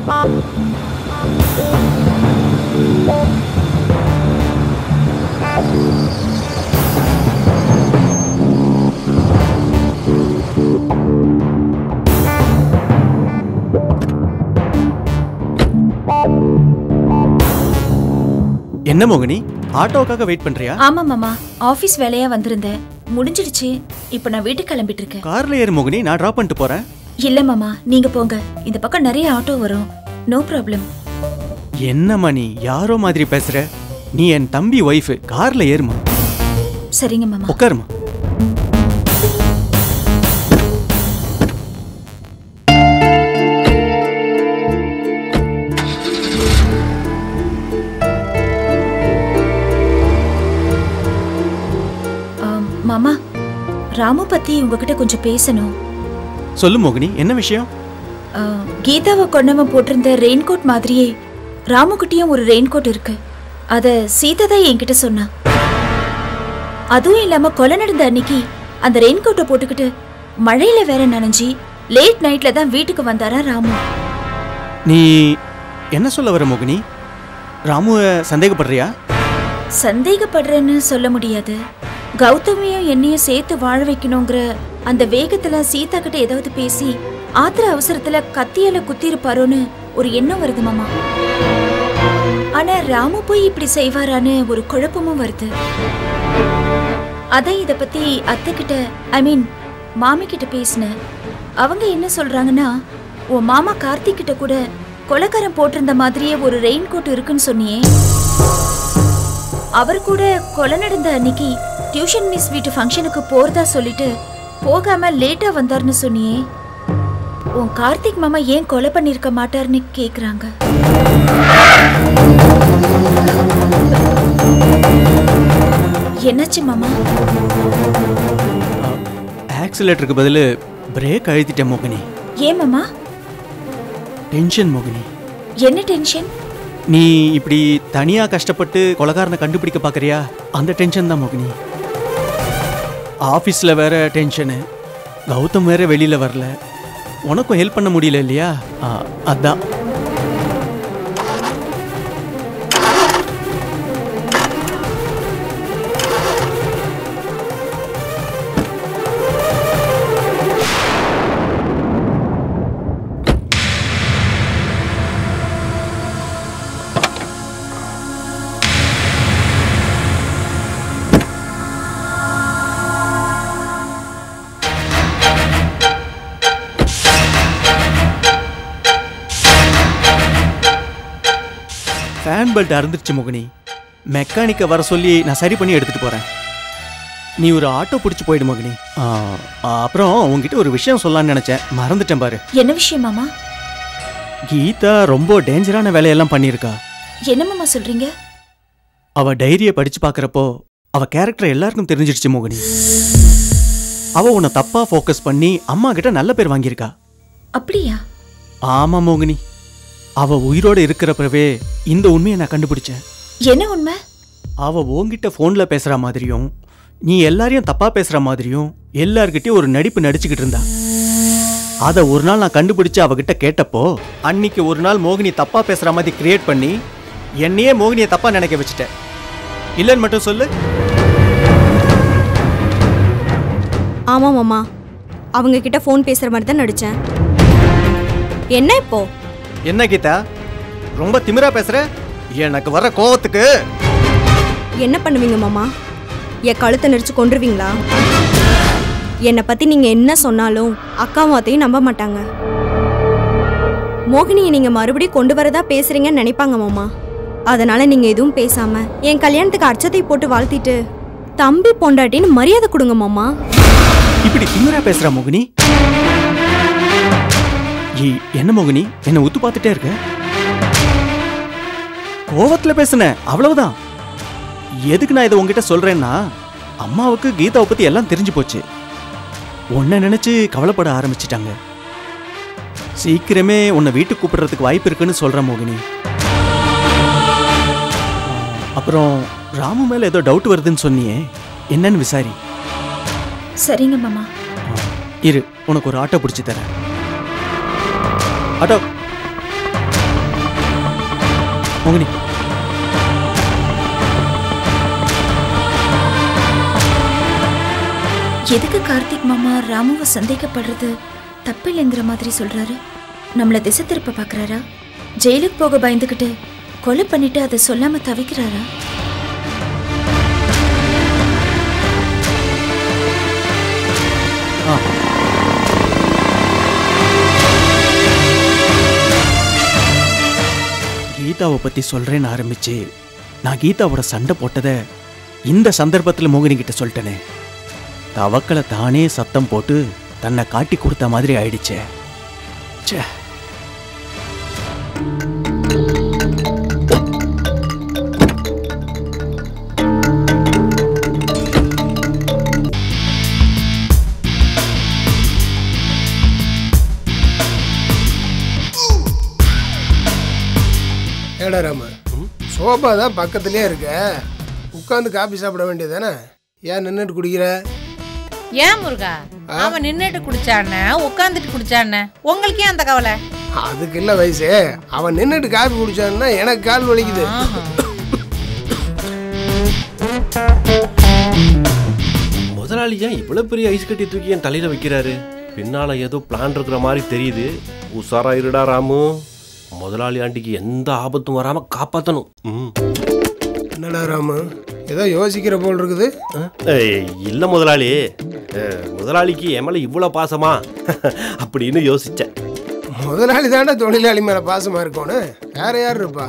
என்ன மோகினி ஆட்டோவுக்காக வெயிட் பண்றியா ஆமா மாமா ஆபீஸ் வேலையா வந்திருந்தேன் முடிஞ்சிடுச்சு இப்போ நான் வீட்டுக்கு கிளம்பிட்டு இருக்கேன் கார்ல ஏறு மோகினி நான் டிராப் பண்ணிட்டு போறேன் இல்ல மாமா நீங்க போங்க இந்த பக்கம் நிறைய ஆட்டோ வரும் நோ ப்ராப்ளம் என்னம்மா நீ யாரோ மாதிரி பேசுற நீ என் தம்பி ஒய்ஃப் கார்ல ஏறுமா சரிங்க மாமா உட்காருமா ஆம், மாமா ராமு பத்தி உங்ககிட்ட கொஞ்சம் பேசணும் சொல்லு மோகினி என்ன விஷயம் ஆ, கீதாவை கொண்டவன் போட்டிருந்த ரெயின்கோட் மாதிரியே ராமுகிட்டயும் ஒரு ரெயின்கோட் இருக்கு அத சீதா தான் என்கிட்ட சொன்னா அதுவும் இல்லாம கொலை நடந்த அன்னைக்கு அந்த ரெயின்கோட்டை போட்டுக்கிட்டு மழையில வேற நனைஞ்சி லேட் நைட்ல தான் வீட்டுக்கு வந்தாரா ராமு நீ என்ன சொல்ல வர மோகினி ராமுவை சந்தேகப்படுறியா சந்தேகப்படுறேன்னு சொல்ல முடியாது கௌதமியும் என்னையும் சேர்த்து வாழ வைக்கணுங்கிற அந்த வேகத்துல சீதா கிட்ட ஏதாவது பேசி ஆத்திர அவசரத்துல கத்தியால குத்திருப்பாரோன்னு ஒரு எண்ணம் வருது மாமா ஆனா ராமு போய் இப்படி செய்வாரான்னு ஒரு குழப்பமும் வருது அதான் இத பத்தி அத்தை கிட்ட ஐ மீன் மாமி கிட்ட பேசினேன் அவங்க என்ன சொல்றாங்கன்னா உன் மாமா கார்த்திக் கிட்ட கூட கொலைக்காரன் போட்டிருந்த மாதிரியே ஒரு ரெயின் கோட் இருக்குன்னு சொன்னியே அவர் கூட கொலை நடந்த அன்னைக்கு டியூஷன் மிஸ் வீட்டு ஃபங்க்ஷனுக்கு போறதா சொல்லிட்டு போகாம லேட்டா வந்தார்னு சொன்னியே உன் கார்த்திக் மாமா ஏன் கொலை பண்ணிருக்க மாட்டார்னு கேக்குறாங்க என்னாச்சு மாமா ஆக்சிலேட்டருக்கு பதில் பிரேக் அழுத்திட்டேன் மோகினி ஏன் மாமா டென்ஷன் மோகினி என்ன டென்ஷன் நீ இப்படி தனியா கஷ்டப்பட்டு கொலகாரனை கண்டுபிடிக்க பார்க்கறியா அந்த டென்ஷன் தான் மோகினி ஆஃபீஸில் வேற டென்ஷனு கௌதம் வேற வெளியில் வரல உனக்கும் ஹெல்ப் பண்ண முடியல இல்லையா ஆ, அதான் ஃபேன் பெல்ட் அறுந்துருச்சு மோகினி மெக்கானிக்கை வர சொல்லி நான் சரி பண்ணி எடுத்துட்டு போறேன் நீ ஒரு ஆட்டோ பிடிச்சி போயிடு மோகினி ஆ, ஆ, அப்புறம் உங்ககிட்ட ஒரு விஷயம் சொல்லலாம்னு நினைச்சேன் மறந்துட்டேன் பாரு என்ன விஷயம் மாமா கீதா ரொம்ப டேஞ்சரான வேலையெல்லாம் பண்ணியிருக்கா என்ன மாமா சொல்றீங்க அவ டைரியை படிச்சு பார்க்கறப்போ அவ கேரக்டர் எல்லாருக்கும் தெரிஞ்சிடுச்சு மோகினி அவ உன்னை தப்பா ஃபோக்கஸ் பண்ணி அம்மா கிட்ட நல்ல பேர் வாங்கியிருக்கா அப்படியா ஆமா மோகினி அவ உயிரோட இருக்கிறப்பவே இந்த உண்மையை நான் கண்டுபிடிச்சேன் என்ன உண்மை அவ உன்கிட்ட ஃபோன்ல பேசுற மாதிரியும் நீ எல்லாரையும் தப்பா பேசுற மாதிரியும் எல்லார்கிட்டயும் ஒரு நடிப்பு நடிச்சுக்கிட்டு இருந்தா அத ஒரு நாள் நான் கண்டுபிடிச்சு அவகிட்ட கேட்டப்போ அன்னைக்கு ஒரு நாள் மோகினி தப்பா பேசுற மாதிரி கிரியேட் பண்ணி என்னையே மோகினியை தப்பா நினைக்க வச்சுட்டேன் இல்லைன்னு மட்டும் சொல்லு ஆமாம் மாமா அவங்க கிட்ட ஃபோன் பேசுகிற மாதிரி தான் நடித்தேன் என்ன இப்போ என்ன கீதா ரொம்ப திமிரா பேசுற எனக்கு வர கோவத்துக்கு என்ன பண்ணுவீங்க மாமா என் கழுத்தை நெரிச்சு கொண்டுருவீங்களா என்னை பற்றி நீங்கள் என்ன சொன்னாலும் அக்காவும் அத்தையும் நம்ப மாட்டாங்க மோகினியை நீங்கள் மறுபடியும் கொண்டு வரதா பேசுகிறீங்கன்னு நினைப்பாங்க மாமா அதனால் நீங்கள் எதுவும் பேசாமல் என் கல்யாணத்துக்கு அச்சத்தை போட்டு வாழ்த்திட்டு தம்பி பொண்டாட்டின்னு மரியாதை கொடுங்க மாமா இப்படி திமிரா பேசுற மோகினி ஏய், என்ன மோகினி என்ன உத்து பார்த்துட்டே இருக்க கோவத்துல பேசுனேன் அவ்வளவுதான் எதுக்கு நான் இதை உங்ககிட்ட சொல்றேன்னா அம்மாவுக்கு கீதாவை பத்தி எல்லாம் தெரிஞ்சு போச்சு உன்னை நினைச்சு கவலைப்பட ஆரம்பிச்சிட்டாங்க சீக்கிரமே உன்னை வீட்டுக்கு கூப்பிடுறதுக்கு வாய்ப்பு இருக்குன்னு சொல்றேன் மோகினி அப்புறம் ராமு மேல ஏதோ டவுட் வருதுன்னு சொன்னியே என்னன்னு விசாரி சரிங்க மாமா இரு உனக்கு ஒரு ஆட்டோ பிடிச்சி தரேன் ஆட்டோ மோகினி எதுக்கு கார்த்திக் மாமா ராமுவை சந்தேகப்படுறது தப்பில்லைங்கிற மாதிரி சொல்றாரு நம்மள திசை திருப்ப பார்க்கறாரா ஜெயிலுக்கு போக பயந்துக்கிட்டு கொலை பண்ணிட்டு அதை சொல்லாம தவிக்கிறாரா ஆ கீதாவை பத்தி சொல்றேன்னு ஆரம்பிச்சு நான் கீதாவோட சண்டை போட்டதை இந்த சந்தர்ப்பத்தில் மோகினி கிட்ட சொல்லிட்டேனே தவக்களை தானே சத்தம் போட்டு தன்னை காட்டி கொடுத்த மாதிரி ஆயிடுச்சே ச்சே ஏடா ராம சோபா தான் பக்கத்துலேயே இருக்க உட்காந்து காபி சாப்பிட வேண்டியதானே ஏன் நின்றுட்டு குடிக்கிற ஏன் முருகா அவன் நின்னுட்டு குடிச்சானே உட்காந்துட்டு குடிச்சானே உங்களுக்கு ஏன் அந்த கவலை அதுக்கு இல்லை வயசு அவன் நின்றுட்டு காபி குடிச்சான்னா எனக்கு கால் வலிக்குது முதலாளி ஏன் இவ்வளவு பெரிய ஐஸ் கட்டி தூக்கி என் தலையில வைக்கிறாரு பின்னால ஏதோ பிளான் இருக்கிற மாதிரி தெரியுது உஷாரா இருடா ராமு முதலாளி ஆண்டிக்கு எந்த ஆபத்தும் வராம காப்பாத்தணும் ம். என்னடா ராமு ஏதோ யோசிக்கிற போல் இருக்குது அஹ், ஏய், இல்ல முதலாளி அஹ், முதலாளிக்கு என் மேல இவ்வளவு பாசமா அப்படின்னு யோசிச்சேன் முதலாளி தாண்டா தொழிலாளி மேலே பாசமாக இருக்கணும் வேற யார் இருப்பா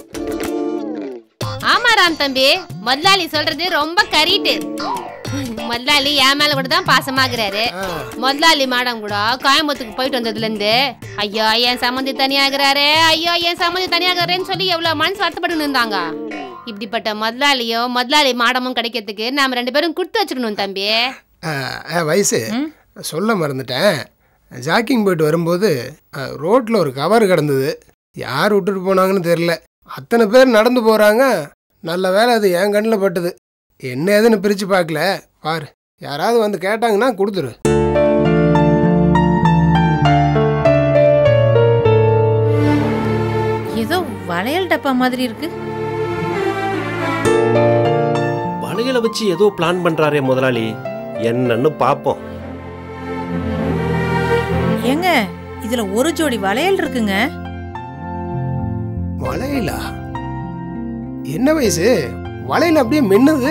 ஆமா ராம் தம்பி முதலாளி சொல்றது ரொம்ப கரீட்டு முதலாளி என் மேல கூட தான் பாசமாகிறாரு முதலாளி மேடம் கூட கோயம்புத்தூருக்கு போயிட்டு வந்ததுல இருந்து ஐயோ என் சம்மந்தி தனியாகிறாரே ஐயோ என் சம்மந்தி தனியாகிறாரேன்னு சொல்லி எவ்வளவு மனசு வருத்தப்பட்டு இருந்தாங்க இப்படிப்பட்ட முதலாளியும் முதலாளி மாடமும் கிடைக்கிறதுக்கு நாம ரெண்டு பேரும் கொடுத்து வச்சுக்கணும் தம்பி ஆ, ஆ, வயசு சொல்ல மறந்துட்டேன் ஜாக்கிங் போயிட்டு வரும்போது ரோட்டில் ஒரு கவர் கிடந்தது யார் விட்டுட்டு போனாங்கன்னு தெரில அத்தனை பேர் நடந்து போகிறாங்க நல்ல வேளை அது என் கண்ணில் பட்டுது என்ன ஏதுன்னு பிரித்து பார்க்கல பாரு யாராவது வந்து கேட்டாங்கன்னா கொடுத்துரு ஏதோ வளையல் டப்பா மாதிரி இருக்கு வளையலை வச்சு ஏதோ பிளான் பண்றாரே முதலாளி என்னன்னு பாப்போம் ஏங்க இதுல ஒரு ஜோடி வளையல் இருக்குங்க வளையலா என்ன வயசு வளையல் அப்படியே மின்னுது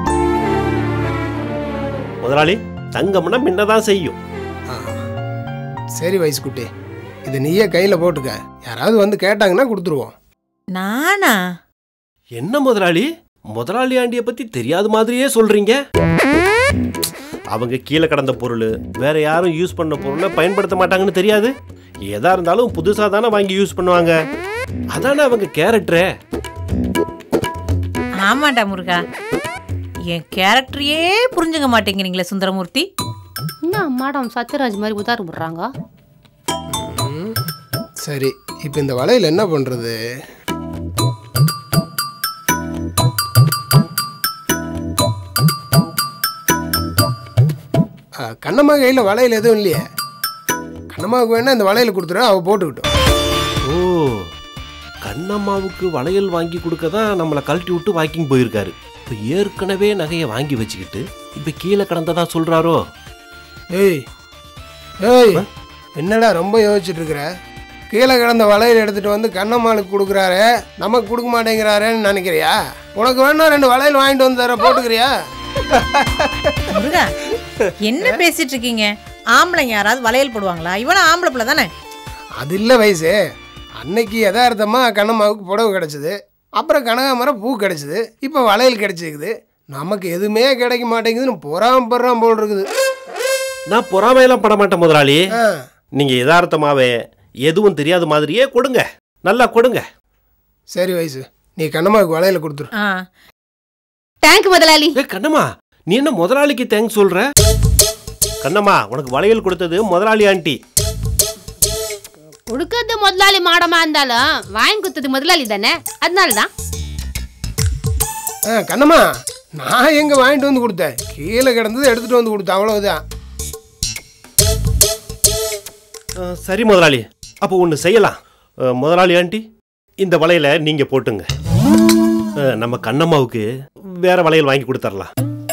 முதலாளி தங்கம்னா முன்னதான் செய்யும் ஆ, சரி வயசு குட்டி இதை நீயே கையில் போட்டுக்க யாராவது வந்து கேட்டாங்கன்னா கொடுத்துருவோம் நானா என்ன முதலாளி முதலாளி ஆண்டிய பத்தி தெரியாத மாதிரியே சொல்றீங்க அவங்க கீழே கடந்த பொருள் வேற யாரும் யூஸ் பண்ண பொருளை பயன்படுத்த மாட்டாங்கன்னு தெரியாது எதா இருந்தாலும் புதுசா தானே வாங்கி யூஸ் பண்ணுவாங்க அதானே அவங்க கேரக்டரே ஆமாண்டா முருகா என் கேரக்டரையே புரிஞ்சுக்க மாட்டேங்கிறீங்களே சுந்தரமூர்த்தி என்ன மேடம் சத்யராஜ் மாதிரி உதார விடுறாங்க ம், சரி இப்போ இந்த வளையல் என்ன பண்ணுறது கண்ணம்மா கையில் வளையல் எதுவும் இல்லையே கண்ணம்மாவுக்கு வேணா இந்த வளையல் கொடுத்துரு அவள் போட்டுக்கிட்டோம் ஓ கண்ணம்மாவுக்கு வளையல் வாங்கி கொடுக்க தான் நம்மளை கழட்டி விட்டு வாக்கிங் போயிருக்காரு இப்போ ஏற்கனவே நகையை வாங்கி வச்சுக்கிட்டு இப்போ கீழே கடந்ததா சொல்றாரோ ஏய் ஏய் என்னடா ரொம்ப யோசிச்சுட்டு இருக்கிற கீழே கிடந்த வளையல் எடுத்துட்டு வந்து கண்ணம்மாளுக்கு கொடுக்குறாரு நமக்கு கொடுக்க மாட்டேங்கிறாரேன்னு நினைக்கிறியா உனக்கு வேணா ரெண்டு வளையல் வாங்கிட்டு வந்து தர போட்டுக்கிறியா முருகா என்ன பேசிட்டு இருக்கீங்க ஆம்பளைங்க யாராவது வளையல் போடுவாங்களா இவனும் ஆம்பளை பிள்ளை தானே அது இல்லை வயசு அன்னைக்கு யதார்த்தமாக கண்ணம்மாவுக்கு புடவை கிடச்சிது அப்புறம் கனகாமரம் பூ கிடச்சிது இப்போ வளையல் கிடச்சிருக்குது நமக்கு எதுவுமே கிடைக்க மாட்டேங்குதுன்னு பொறாமப்படுறான் போல் இருக்குது நான் பொறாமையெல்லாம் பட மாட்டேன் முதலாளி ஆ நீங்க யதார்த்தமாவே எதுவும் தெரியாத மாதிரியே கொடுங்க நல்லா கொடுங்க சரி வயசு நீ கண்ணம்மாவுக்கு வளையல் கொடுத்துரு ஆ தேங்க் முதலாளி ஏ கண்ணம்மா நீ என்ன முதலாளிக்கு தேங்க்ஸ் சொல்ற கண்ணம்மா உனக்கு வளையல் கொடுத்தது முதலாளி ஆண்டி கொடுக்கறது முதலாளி மாடமா இருந்தாலும் வாங்கி கொடுத்தது முதலாளி தானே அதனால தான் ஆ கண்ணம்மா நான் எங்கே வாங்கிட்டு வந்து கொடுத்தேன் கீழே கிடந்தது எடுத்துகிட்டு வந்து கொடுத்தேன் அவ்வளவுதான் ஆ, சரி முதலாளி அப்போ ஒன்று செய்யலாம் ஆ, முதலாளி ஆண்டி இந்த வளையல நீங்க போட்டுங்க அஹ், நம்ம கண்ணம்மாவுக்கு வேற வளையல் வாங்கி கொடுத்துடலாம்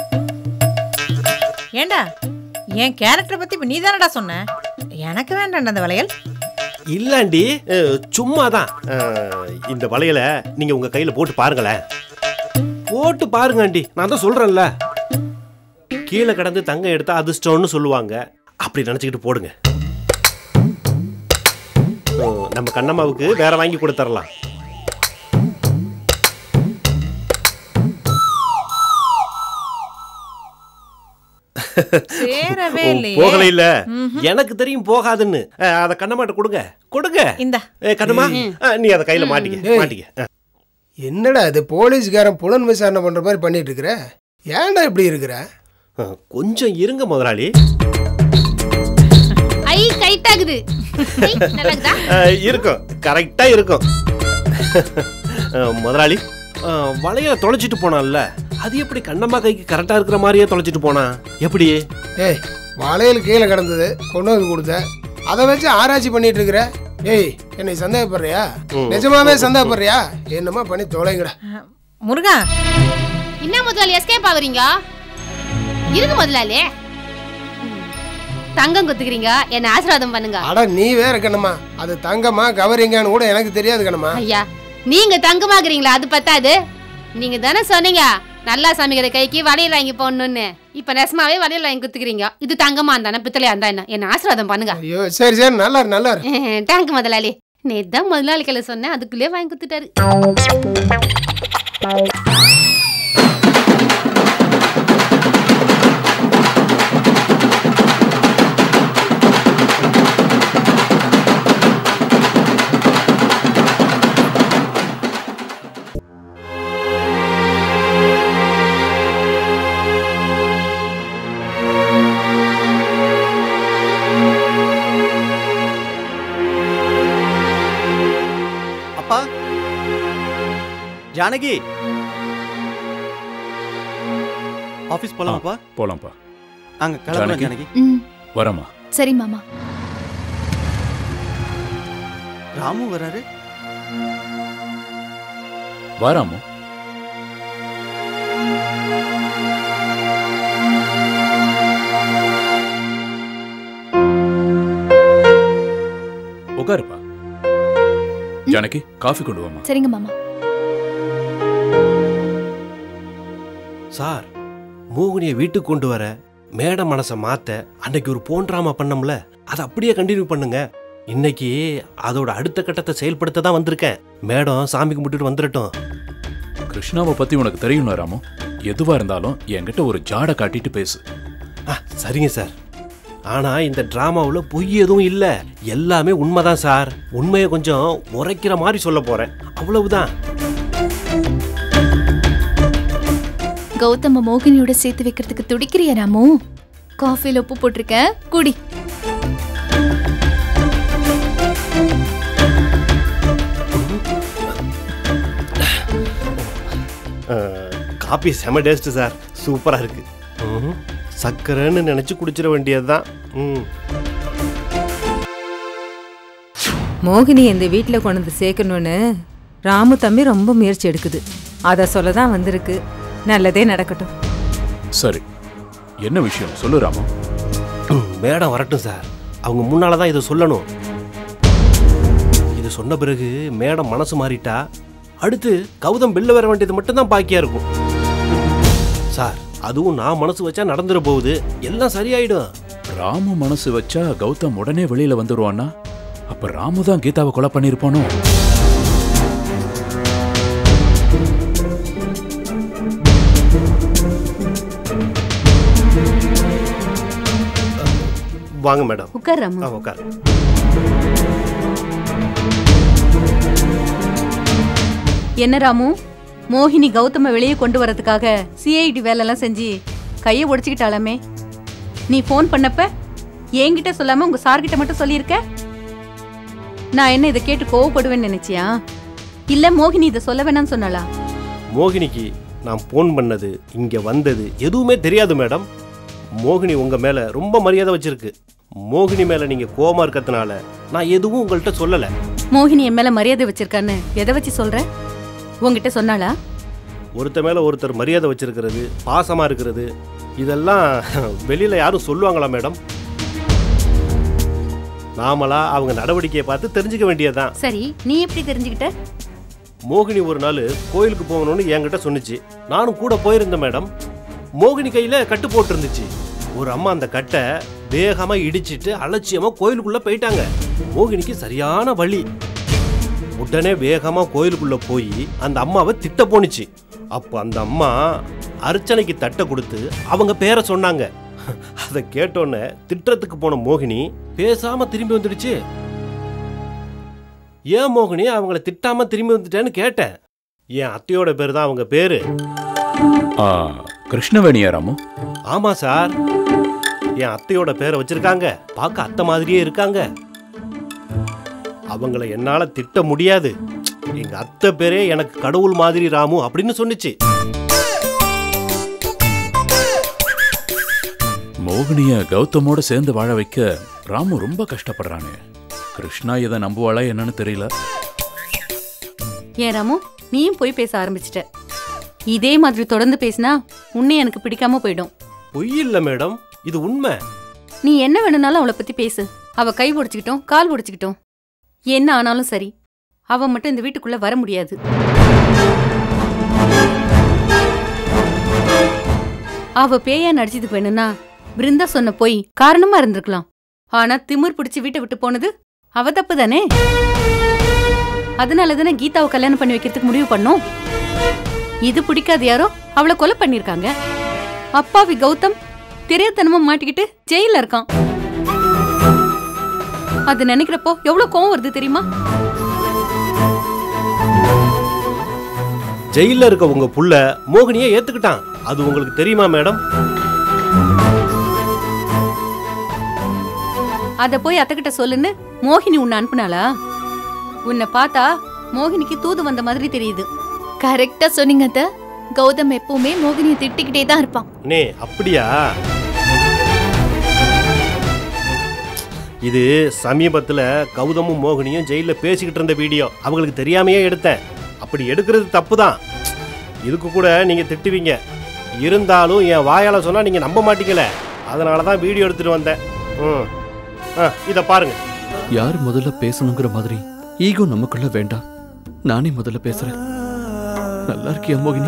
ஏண்டா என் கேரக்டரை பத்தி இப்ப நீ தானடா சொன்ன எனக்கு வேண்டாம் அந்த வளையல் இல்லாண்டி அஹ், சும்மாதான் அஹ், இந்த வளையலை நீங்க உங்க கையில போட்டு பாருங்களேன் போட்டு பாருங்க ஆண்டி நான் தான் சொல்றேன்ல கீழே கடந்து தங்கம் எடுத்தா அதிர்ஷ்டம்னு சொல்லுவாங்க அப்படி நினைச்சுக்கிட்டு போடுங்க அஹ், நம்ம கண்ணம்மாவுக்கு வேற வாங்கி கொடுத்துடலாம் சேரவே இல்லையே போகல இல்ல எனக்கு தெரியும் போகாதுன்னு அஹ், அத கண்ணம்மாட்ட கொடுங்க கொடுங்க இந்தா ஏ கண்ணம்மா அஹ், நீ அத கையில மாட்டிக்க ஏய். மாட்டிக்க அஹ். என்னடா இது போலீஸ்காரன் புலன் விசாரணை பண்ற மாதிரி பண்ணிட்டு இருக்கிற ஏன்டா இப்படி இருக்கிற அஹ், கொஞ்சம் இருங்க முதலாளி ஐ கைட் ஆகுது ஐ, நல்லா இருக்குதா அஹ், இருக்கும் கரெக்டா இருக்கும் அஹ், முதலாளி அஹ், வளையல தொலைச்சிட்டு போனான்ல அது எப்படி கண்ணம்மா கைக்கு கரெக்டா இருக்கிற மாதிரியே தொலைச்சிட்டு போனா எப்படி ஏய் வளையல் கீழே கிடந்தது கொண்டு வந்து கொடுத்த அதை வச்சு ஆராய்ச்சி பண்ணிட்டு இருக்கிற ஏய் என்னை சந்தேகப்படுறியா நிஜமாவே சந்தேகப்படுறியா என்னமா பண்ணி தொலைங்கடா முருகா என்ன முதலாளி எஸ்கேப் ஆகுறீங்க இருங்க முதலாளி தங்கம் குத்துக்கிறீங்க என்ன ஆசீர்வாதம் பண்ணுங்க அட நீ வேற கண்ணம்மா அது தங்கமா கவரிங்கான்னு கூட எனக்கு தெரியாது கண்ணம்மா ஐயா நீங்க தங்கமாக்குறீங்களா அது பத்தாது நீங்க தானே சொன்னீங்க நல்லா சமைக்கிற கைக்கு வளையல் வாங்கி போடணும்னு இப்ப நெசமாவே வளையல் வாங்கி குத்துக்கிறீங்க இது தங்கமா இருந்தானே பித்தளையா இருந்தா என்ன என்ன ஆசீர்வாதம் பண்ணுங்க ஐயோ சரி சரி நல்லா இரு, நல்லா இரு. டேங்க் முதலாளி நேத்தான் முதலாளி கையில சொன்னேன் அதுக்குள்ளே வாங்கி குத்துட்டாரு அப்பா ஜானகி ஆபீஸ் போலாமாப்பா போலாம்ப்பா அங்க கிளம்பலாம் ஜானகி. ஜானகி ம் வரமா சரி மாமா ராமு வராரு வாராமோ உட்காருப்பா ஜானகி காஃபி கொண்டு வாமா சரிங்க மாமா சார் மோகினியை வீட்டுக்கு கொண்டு வர மேடம் மனசை மாத்த அன்னைக்கு ஒரு போன் ட்ராமா பண்ணோம்ல அதை அப்படியே கண்டினியூ பண்ணுங்க இன்னைக்கு அதோட அடுத்த கட்டத்தை செயல்படுத்த தான் வந்திருக்கேன் மேடம் சாமி கும்பிட்டுட்டு வந்துடட்டும் கிருஷ்ணாவை பத்தி உனக்கு தெரியும்ல ராமு எதுவா இருந்தாலும் என்கிட்ட ஒரு ஜாடை காட்டிட்டு பேசு ஆ சரிங்க சார் ஆனா இந்த டிராமாவில் பொய் எதுவும் இல்லை எல்லாமே உண்மைதான் சார் உண்மையை கொஞ்சம் உரைக்கிற மாதிரி சொல்ல போறேன் அவ்வளவுதான் கௌதம மோகினியோட சேர்த்து வைக்கிறதுக்கு துடிக்கிறியா ராமு காஃபில உப்பு போட்டிருக்கேன் குடி காப்பி செம டேஸ்ட் சார் சூப்பரா இருக்கு ம்ஹும். சக்கரைன்னு நினைச்சு குடிச்சிட வேண்டியதுதான் ம் மோகினி இந்த வீட்டில் கொண்டு வந்து சேர்க்கணும்னு ராமு தம்பி ரொம்ப முயற்சி எடுக்குது அதை சொல்ல தான் வந்திருக்கு நல்லதே நடக்கட்டும் சரி என்ன விஷயம் சொல்லு ராமு ம், மேடம் வரட்டும் சார் அவங்க முன்னால தான் இதை சொல்லணும் இது சொன்ன பிறகு மேடம் மனசு மாறிட்டா அடுத்து கௌதம் வெளில வர வேண்டியது மட்டும்தான் பாக்கியா இருக்கும் சார் அதுவும் நான் மனசு வச்சா நடந்துட போகுது எல்லாம் சரியாயிடும் ராமு மனசு வச்சா கௌதம் உடனே வெளியில வந்துருவான்னா அப்ப ராமு தான் கீதாவை கொலை பண்ணிருப்பானோ வாங்க மேடம் உட்கார் ராமு ஆ உட்கார் என்ன ராமு மோகினி கௌதம வெளியே கொண்டு வரதுக்காக சிஐடி வேலைலாம் செஞ்சு கையை உடைச்சிக்கிட்டாலாமே நீ ஃபோன் பண்ணப்ப என்கிட்ட சொல்லாம உங்க சார்கிட்ட மட்டும் சொல்லியிருக்க நான் என்ன இதை கேட்டு கோவப்படுவேன்னு நினைச்சியா இல்ல மோகினி இதை சொல்ல வேணாம்னு சொன்னாளா மோகினிக்கு நான் ஃபோன் பண்ணது இங்க வந்தது எதுவுமே தெரியாது மேடம் மோகினி உங்க மேல ரொம்ப மரியாதை வச்சிருக்கு மோகினி மேல நீங்க கோவமா இருக்கிறதுனால நான் எதுவும் உங்கள்கிட்ட சொல்லல மோகினி என் மேல மரியாதை வச்சிருக்கான்னு எதை வச்சு சொல்ற உங்ககிட்ட சொன்னாளா ஒருத்த மேல ஒருத்தர் மரியாதை வச்சிருக்கிறது பாசமா இருக்கிறது இதெல்லாம் வெளியில யாரும் சொல்லுவாங்களா மேடம் நாமளா அவங்க நடவடிக்கையை பார்த்து தெரிஞ்சுக்க வேண்டியதுதான் சரி நீ எப்படி தெரிஞ்சுக்கிட்ட மோகினி ஒரு நாள் கோயிலுக்கு போகணும்னு என்கிட்ட சொன்னுச்சு நானும் கூட போயிருந்தேன் மேடம் மோகினி கையில கட்டு போட்டு இருந்துச்சு ஒரு அம்மா அந்த கட்டை வேகமா இடிச்சிட்டு அலட்சியமா கோயிலுக்குள்ள போயிட்டாங்க மோகினிக்கு சரியான வழி உடனே வேகமா கோயிலுக்குள்ள போய் அந்த அம்மாவை திட்ட போணுச்சு அப்போ அந்த அம்மா அர்ச்சனைக்கு தட்டை கொடுத்து அவங்க பேரை சொன்னாங்க அதை கேட்டோன்னே திட்டத்துக்கு போன மோகினி பேசாம திரும்பி வந்துடுச்சு ஏன் மோகினி அவங்கள திட்டாம திரும்பி வந்துட்டேன்னு கேட்டேன் என் அத்தையோட பேர் தான் அவங்க பேரு ஆ, கிருஷ்ணவேணியா ராமு ஆமா சார் என் அத்தையோட பேரை வச்சிருக்காங்க பார்க்க அத்தை மாதிரியே இருக்காங்க அவங்கள என்னால திட்ட முடியாது எங்க அத்தை பேரே எனக்கு கடவுள் மாதிரி ராமு அப்படின்னு சொன்னுச்சு மோகினிய கௌதமோட சேர்ந்து வாழ வைக்க ராமு ரொம்ப கஷ்டப்படுறானே கிருஷ்ணா இதை நம்புவாளா என்னன்னு தெரியல ஏன் ராமு நீயும் போய் பேச ஆரம்பிச்சிட்ட இதே மாதிரி தொடர்ந்து பேசினா உன்னை எனக்கு பிடிக்காம போயிடும் பொய் இல்ல மேடம் இது உண்மை நீ என்ன வேணும்னாலும் அவளை பத்தி பேசு அவ கை ஒடிச்சுக்கிட்டோம் கால் ஒடிச்சுக்கிட்டோம் என்ன ஆனாலும் சரி அவ மட்டும் இந்த வீட்டுக்குள்ள வர முடியாது அவ பேயா நடிச்சதுக்கு வேணும்னா பிருந்தா சொன்ன போய் காரணமா இருந்திருக்கலாம் ஆனா திமிர் பிடிச்சு வீட்டை விட்டு போனது அவ தப்பு தானே அதனால தானே கீதாவை கல்யாணம் பண்ணி வைக்கிறதுக்கு முடிவு பண்ணோம் இது பிடிக்காத யாரோ அவளை கொலை பண்ணிருக்காங்க அப்பாவி கௌதம் தெரியாதனமா மாட்டிக்கிட்டு ஜெயில இருக்கான் அது நினைக்கிறப்போ எவ்வளவு கோவம் வருது தெரியுமா ஜெயில இருக்க உங்க புள்ள மோகினியை ஏத்துக்கிட்டான் அது உங்களுக்கு தெரியுமா மேடம் அத போய் அத்தகிட்ட சொல்லுன்னு மோகினி உன்னை அனுப்புனாளா உன்னை பார்த்தா மோகினிக்கு தூது வந்த மாதிரி தெரியுது கரெக்டா சொன்னீங்க அத்தை கௌதம் எப்பவுமே மோகினியை திட்டிக்கிட்டே தான் இருப்பான் நே அப்படியா இது சமீபத்துல கௌதமும் மோகினியும் ஜெயில பேசிக்கிட்டு இருந்த வீடியோ அவங்களுக்கு தெரியாமையே எடுத்தேன் அப்படி எடுக்கிறது தப்பு தான் இதுக்கு கூட நீங்க திட்டுவீங்க இருந்தாலும் என் வாயால சொன்னா நீங்க நம்ப மாட்டீங்கல அதனால தான் வீடியோ எடுத்துட்டு வந்தேன் ம் ஆ இதை பாருங்க யார் முதல்ல பேசணுங்கிற மாதிரி ஈகோ நமக்குள்ள வேண்டாம் நானே முதல்ல பேசுறேன் நல்லா இருக்கியா மோகினி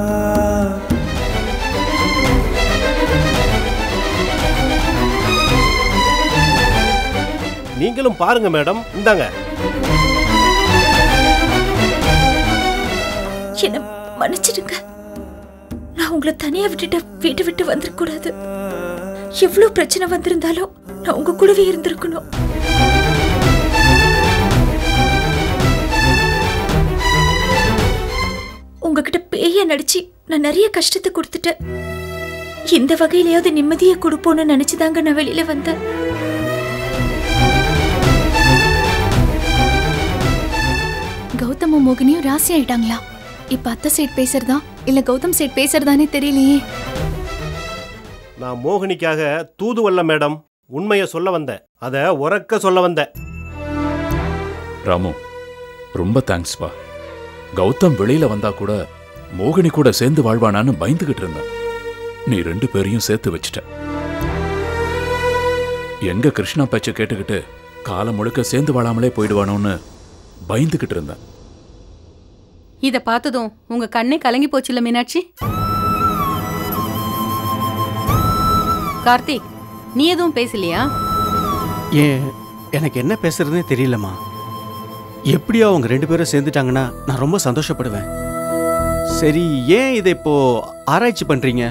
நீங்களும் பாருங்க மேடம் இந்தாங்க என்ன மன்னிச்சிடுங்க நான் உங்களை தனியா விட்டுட்டு வீட்டை விட்டு வந்துடக்கூடாது எவ்வளவு பிரச்சனை வந்திருந்தாலும் நான் உங்க கூடவே இருந்திருக்கணும் உங்ககிட்ட பேய நடிச்சு நான் நிறைய கஷ்டத்தை கொடுத்துட்டேன் இந்த வகையிலயாவது நிம்மதியை கொடுப்போம்னு நினைச்சுதாங்க நான் வெளியில வந்தேன் கௌதமும் மோகினியும் ராசி ஆயிட்டாங்களா இப்ப அத்தை சைட் பேசுறதா இல்ல கௌதம் சைட் பேசுறதானே தெரியலையே நான் மோகினிக்காக தூதுவல்ல மேடம் உண்மையை சொல்ல வந்தேன் அதை உறக்க சொல்ல வந்தேன் ராமு ரொம்ப தேங்க்ஸ்பா கௌதம் வெளியில வந்தா கூட மோகினி கூட சேர்ந்து வாழ்வானான்னு பயந்துகிட்டு இருந்தேன் நீ ரெண்டு பேரையும் சேர்த்து வச்சிட்ட எங்க கிருஷ்ணா பேச்ச கேட்டுக்கிட்டு காலம் முழுக்க சேர்ந்து வாழாமலே போயிடுவானோன்னு பயந்துகிட்டு இருந்தேன் இத பார்த்ததும் உங்க கண்ணே கலங்கி போச்சுல மீனாட்சி கார்த்திக் நீ எதுவும் பேசலையா ஏன் எனக்கு என்ன பேசுறதுனே தெரியலம்மா எப்படியோ அவங்க ரெண்டு பேரும் சேர்ந்துட்டாங்கன்னா நான் ரொம்ப சந்தோஷப்படுவேன் சரி ஏன் இதை இப்போ ஆராய்ச்சி பண்றீங்க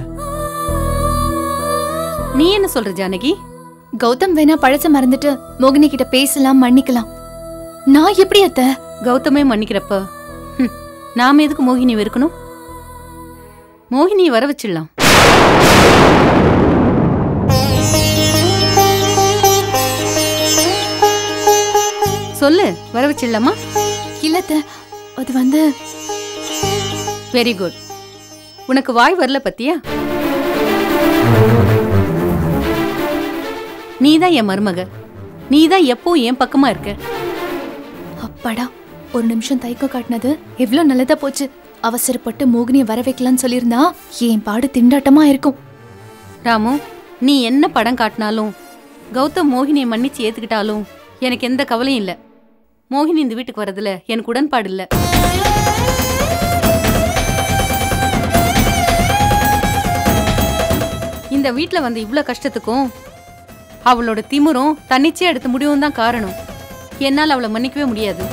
நீ என்ன சொல்ற ஜானகி கௌதம் வேணா பழச மறந்துட்டு மோகினி கிட்ட பேசலாம் மன்னிக்கலாம் நான் எப்படி அத்தை கௌதமே மன்னிக்கிறப்ப ஹம், நாம எதுக்கு மோகினி வெறுக்கணும் மோகினியை வர வச்சிடலாம் சொல்லு வர வச்சிடலாமா இல்ல அத்தை அது வந்து வெரி குட் உனக்கு வாய் வரல பத்தியா நீ தான் என் மருமக நீ தான் எப்போ என் பக்கமா இருக்க அப்பாடா ஒரு நிமிஷம் தயக்கம் காட்டினது எவ்வளவு நல்லதா போச்சு அவசரப்பட்டு மோகினியை வர வைக்கலாம்னு சொல்லியிருந்தா என் பாடு திண்டாட்டமா இருக்கும் ராமு நீ என்ன படம் காட்டினாலும் கௌதம் மோகினியை மன்னிச்சு ஏத்துக்கிட்டாலும் எனக்கு எந்த கவலையும் இல்ல மோகினி இந்த வீட்டுக்கு வரதுல எனக்கு உடன்பாடு இல்ல இந்த வீட்ல வந்த இவ்ளோ கஷ்டத்துக்கும் அவளோட திமிரும் தன்னிச்சையா எடுத்த முடிவும் தான் காரணம் என்னால் அவளை மன்னிக்கவே முடியாது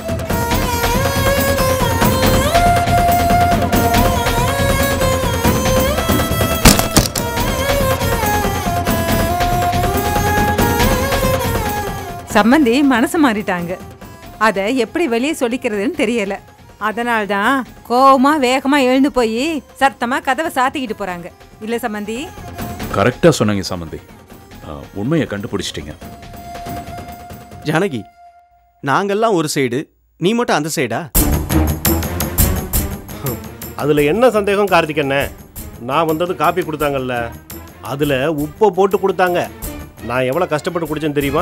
சம்மந்தி மனசு மாறிட்டாங்க அதை எப்படி வெளியே சொல்லிக்கிறதுன்னு தெரியல அதனால்தான் கோவமா வேகமா எழுந்து போய் சத்தமா கதவை சாத்திக்கிட்டு போறாங்க இல்ல சம்மந்தி கரெக்டா சொன்னீங்க சம்மந்தி ஆ, உண்மையை கண்டுபிடிச்சிட்டீங்க ஜானகி நாங்கெல்லாம் ஒரு சைடு நீ மட்டும் அந்த சைடா அதுல என்ன சந்தேகம் கார்த்திக் அண்ணே நான் வந்தது காப்பி கொடுத்தாங்கல்ல அதுல உப்பை போட்டு கொடுத்தாங்க நான் எவ்வளவு கஷ்டப்பட்டு குடிச்சேன்னு தெரியுமா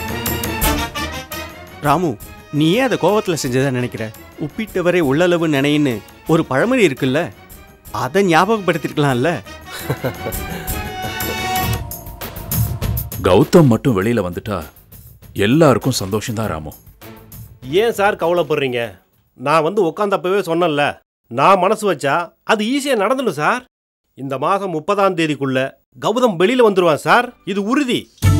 ராமு நீ ஏன் அதை கோவத்தில் செஞ்சதா நினைக்கிற உப்பிட்டவரை உள்ளளவு நினைன்னு ஒரு பழமொழி இருக்குல்ல அதை ஞாபகப்படுத்திருக்கலாம்ல கௌதம் மட்டும் வெளியில வந்துட்டா எல்லாருக்கும் சந்தோஷம்தான் ராமு ஏன் சார் கவலைப்படுறீங்க நான் வந்து உட்காந்தப்பவே சொன்னேன்ல நான் மனசு வச்சா அது ஈஸியாக நடந்துடும் சார் இந்த மாதம் முப்பதாம் தேதிக்குள்ள கௌதம் வெளியில வந்துருவான் சார் இது உறுதி